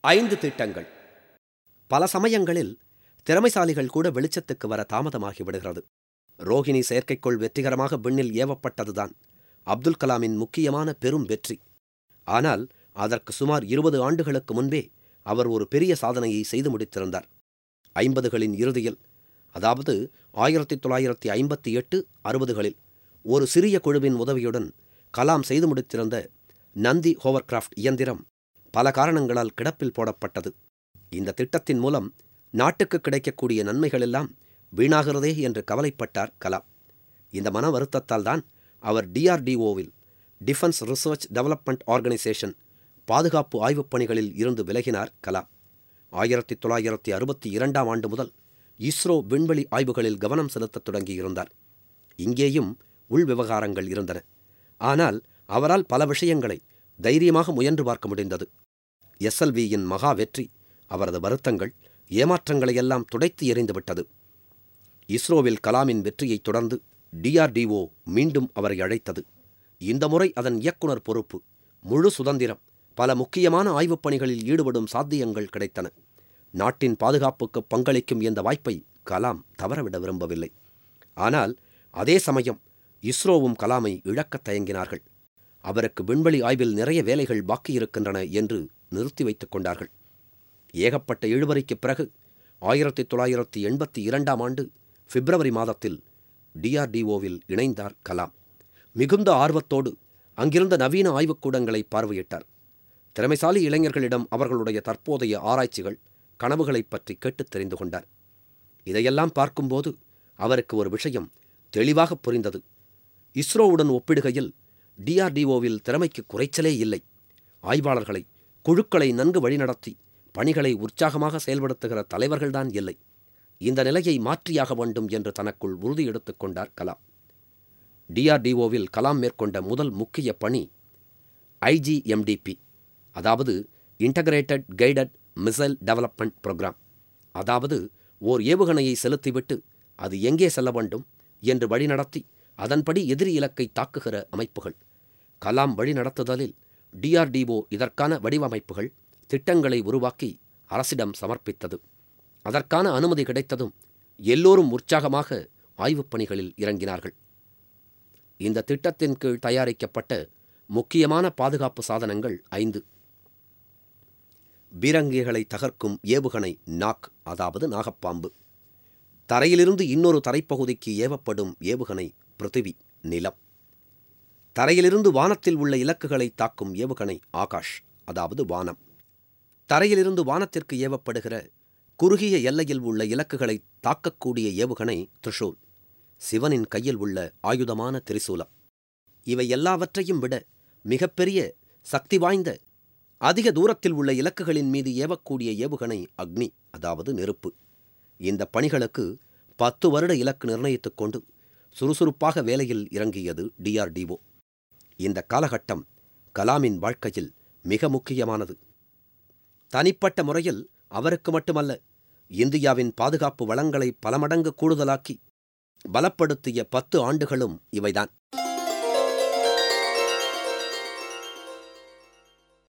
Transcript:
ஐந்து திட்டங்கள் பல சமயங்களில் திறமைசாலிகள் கூட வெளிச்சத்துக்கு வர தாமதமாகி விடுகிறது ரோஹிணி செயற்கைக்கோள் வெற்றிகரமாக விண்ணில் ஏவப்பட்டதுதான் அப்துல் கலாமின் முக்கியமான பெரும் வெற்றி ஆனால் அதற்கு சுமார் இருபது ஆண்டுகளுக்கு முன்பே அவர் ஒரு பெரிய சாதனையை செய்து முடித்திருந்தார் ஐம்பதுகளின் இறுதியில் அதாவது ஆயிரத்தி தொள்ளாயிரத்தி ஐம்பத்தி எட்டு அறுபதுகளில் ஒரு சிறிய குழுவின் உதவியுடன் கலாம் செய்து முடித்திருந்த நந்தி ஹோவர்கிராஃப்ட் இயந்திரம் பல காரணங்களால் கிடப்பில் போடப்பட்டது இந்த திட்டத்தின் மூலம் நாட்டுக்கு கிடைக்கக்கூடிய நன்மைகளெல்லாம் வீணாகிறதே என்று கவலைப்பட்டார் கலாம் இந்த மன வருத்தத்தால் தான் அவர் டிஆர்டிஓவில் டிஃபென்ஸ் ரிசர்ச் டெவலப்மெண்ட் ஆர்கனைசேஷன் பாதுகாப்பு ஆய்வுப் பணிகளில் இருந்து விலகினார் கலாம் ஆயிரத்தி தொள்ளாயிரத்தி அறுபத்தி இரண்டாம் ஆண்டு முதல் இஸ்ரோ விண்வெளி ஆய்வுகளில் கவனம் செலுத்தத் தொடங்கியிருந்தார் இங்கேயும் உள் விவகாரங்கள் இருந்தன ஆனால் அவரால் பல விஷயங்களை தைரியமாக முயன்று பார்க்க முடிந்தது எஸ்எல்வியின் மகா வெற்றி அவரது வருத்தங்கள் ஏமாற்றங்களையெல்லாம் துடைத்து எறிந்துவிட்டது இஸ்ரோவில் கலாமின் வெற்றியைத் தொடர்ந்து டிஆர்டிஓ மீண்டும் அவரை அழைத்தது இந்த முறை அதன் இயக்குனர் பொறுப்பு முழு சுதந்திரம் பல முக்கியமான ஆய்வுப் பணிகளில் ஈடுபடும் சாத்தியங்கள் கிடைத்தன நாட்டின் பாதுகாப்புக்கு பங்களிக்கும் இந்த வாய்ப்பை கலாம் தவறவிட விரும்பவில்லை ஆனால் அதே சமயம் இஸ்ரோவும் கலாமை இழக்கத் தயங்கினார்கள் அவருக்கு விண்வெளி ஆய்வில் நிறைய வேலைகள் பாக்கியிருக்கின்றன என்று நிறுத்தி வைத்துக் கொண்டார்கள் ஏகப்பட்ட இழுவரைக்குப் பிறகு ஆயிரத்தி தொள்ளாயிரத்தி எண்பத்தி இரண்டாம் ஆண்டு பிப்ரவரி மாதத்தில் டிஆர்டிஓவில் இணைந்தார் கலாம் மிகுந்த ஆர்வத்தோடு அங்கிருந்த நவீன ஆய்வுக்கூடங்களை பார்வையிட்டார் திறமைசாலி இளைஞர்களிடம் அவர்களுடைய தற்போதைய ஆராய்ச்சிகள் கனவுகளைப் பற்றி கேட்டுத் தெரிந்து கொண்டார் இதையெல்லாம் பார்க்கும்போது அவருக்கு ஒரு விஷயம் தெளிவாக புரிந்தது இஸ்ரோவுடன் ஒப்பிடுகையில் டிஆர்டிஓவில் திறமைக்கு குறைச்சலே இல்லை ஆய்வாளர்களை குழுக்களை நன்கு வழிநடத்தி பணிகளை உற்சாகமாக செயல்படுத்துகிற தலைவர்கள்தான் இல்லை இந்த நிலையை மாற்றியாக வேண்டும் என்று தனக்குள் உறுதி எடுத்துக் கொண்டார் கலாம் டிஆர்டிஓவில் கலாம் மேற்கொண்ட முதல் முக்கிய பணி ஐஜிஎம்டிபி அதாவது integrated guided missile development programme அதாவது ஓர் ஏவுகணையை செலுத்திவிட்டு அது எங்கே செல்ல வேண்டும் என்று வழிநடத்தி அதன்படி எதிரி இலக்கை தாக்குகிற அமைப்புகள் கலாம் வழிநடத்துதலில் டிஆர்டிஓ இதற்கான வடிவமைப்புகள் திட்டங்களை உருவாக்கி அரசிடம் சமர்ப்பித்தது அதற்கான அனுமதி கிடைத்ததும் எல்லோரும் உற்சாகமாக ஆய்வுப் பணிகளில் இறங்கினார்கள் இந்த திட்டத்தின் கீழ் தயாரிக்கப்பட்ட முக்கியமான பாதுகாப்பு சாதனங்கள் ஐந்து பீரங்கிகளை தகர்க்கும் ஏவுகணை நாக் அதாவது நாகப்பாம்பு தரையிலிருந்து இன்னொரு தரைப்பகுதிக்கு ஏவப்படும் ஏவுகணை பிருத்திவி நிலம் தரையிலிருந்து வானத்தில் உள்ள இலக்குகளை தாக்கும் ஏவுகணை ஆகாஷ் அதாவது வானம் தரையிலிருந்து வானத்திற்கு ஏவப்படுகிற குறுகிய எல்லையில் உள்ள இலக்குகளை தாக்கக்கூடிய ஏவுகணை திரிஷூல் சிவனின் கையில் உள்ள ஆயுதமான திரிசூலம் இவை எல்லாவற்றையும் விட மிகப்பெரிய சக்தி வாய்ந்த அதிக தூரத்தில் உள்ள இலக்குகளின் மீது ஏவக்கூடிய ஏவுகணை அக்னி அதாவது நெருப்பு இந்த பணிகளுக்கு பத்து வருட இலக்கு நிர்ணயித்துக் கொண்டு சுறுசுறுப்பாக வேலையில் இறங்கியது டிஆர்டிஓ இந்த காலகட்டம் கலாமின் வாழ்க்கையில் மிக முக்கியமானது தனிப்பட்ட முறையில் அவருக்கு மட்டுமல்ல இந்தியாவின் பாதுகாப்பு வளங்களை பல மடங்கு கூடுதலாக்கி பலப்படுத்திய பத்து ஆண்டுகளும் இவைதான்